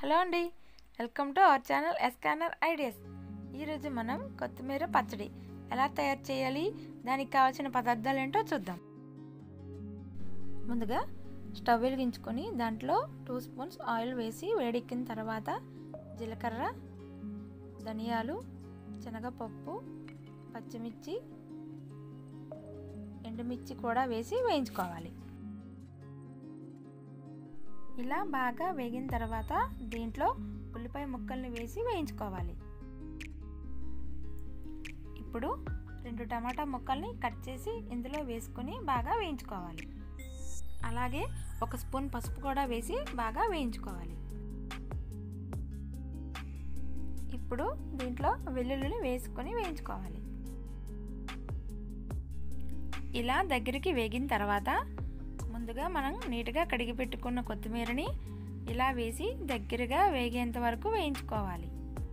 hello అండి welcome to our channel ఎస్కానర్ ideas ఈరోజు మనం కొత్తిమీర పచ్చడి ఎలా తయారు చేయాలి దానికి కావాల్సిన పదార్థాలు ఏంటో చూద్దాం ముందుగా స్టవ్ వెలిగించుకొని దాంట్లో టూ స్పూన్స్ ఆయిల్ వేసి వేడెక్కిన తర్వాత జీలకర్ర ధనియాలు శనగపప్పు పచ్చిమిర్చి ఎండుమిర్చి కూడా వేసి వేయించుకోవాలి ఇలా బాగా వేగిన తర్వాత దీంట్లో ఉల్లిపాయ ముక్కల్ని వేసి వేయించుకోవాలి ఇప్పుడు రెండు టమాటా ముక్కల్ని కట్ చేసి ఇందులో వేసుకొని బాగా వేయించుకోవాలి అలాగే ఒక స్పూన్ పసుపు కూడా వేసి బాగా వేయించుకోవాలి ఇప్పుడు దీంట్లో వెల్లుల్లిని వేసుకొని వేయించుకోవాలి ఇలా దగ్గరికి వేగిన తర్వాత ముందుగా మనం నీట్గా కడిగి పెట్టుకున్న కొత్తిమీరని ఇలా వేసి దగ్గరగా వేగేంత వరకు వేయించుకోవాలి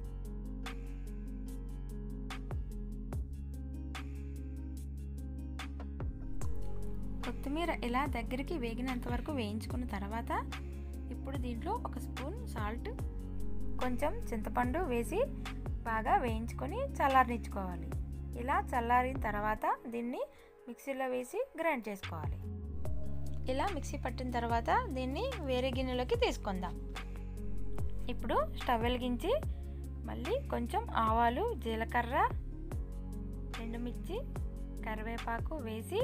కొత్తిమీర ఇలా దగ్గరికి వేగినంత వరకు వేయించుకున్న తర్వాత ఇప్పుడు దీంట్లో ఒక స్పూన్ సాల్ట్ కొంచెం చింతపండు వేసి బాగా వేయించుకొని చల్లారనిచ్చుకోవాలి ఇలా చల్లారిన తర్వాత దీన్ని మిక్సీలో వేసి గ్రైండ్ చేసుకోవాలి ఇలా మిక్సీ పట్టిన తర్వాత దీన్ని వేరే గిన్నెలోకి తీసుకుందాం ఇప్పుడు స్టవ్ వెలిగించి మళ్ళీ కొంచెం ఆవాలు జీలకర్ర ఎండుమిర్చి కరివేపాకు వేసి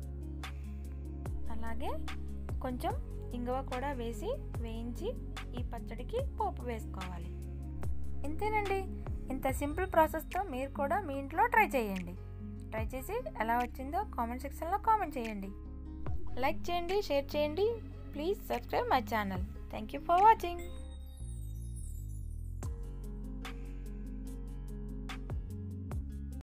అలాగే కొంచెం ఇంగువ కూడా వేసి వేయించి ఈ పచ్చడికి పోపు వేసుకోవాలి ఇంతేనండి ఇంత సింపుల్ ప్రాసెస్తో మీరు కూడా మీ ఇంట్లో ట్రై చేయండి ట్రై చేసి ఎలా వచ్చిందో కామెంట్ సెక్షన్లో కామెంట్ చేయండి లైక్ చేయండి షేర్ చేయండి please subscribe my channel thank you for watching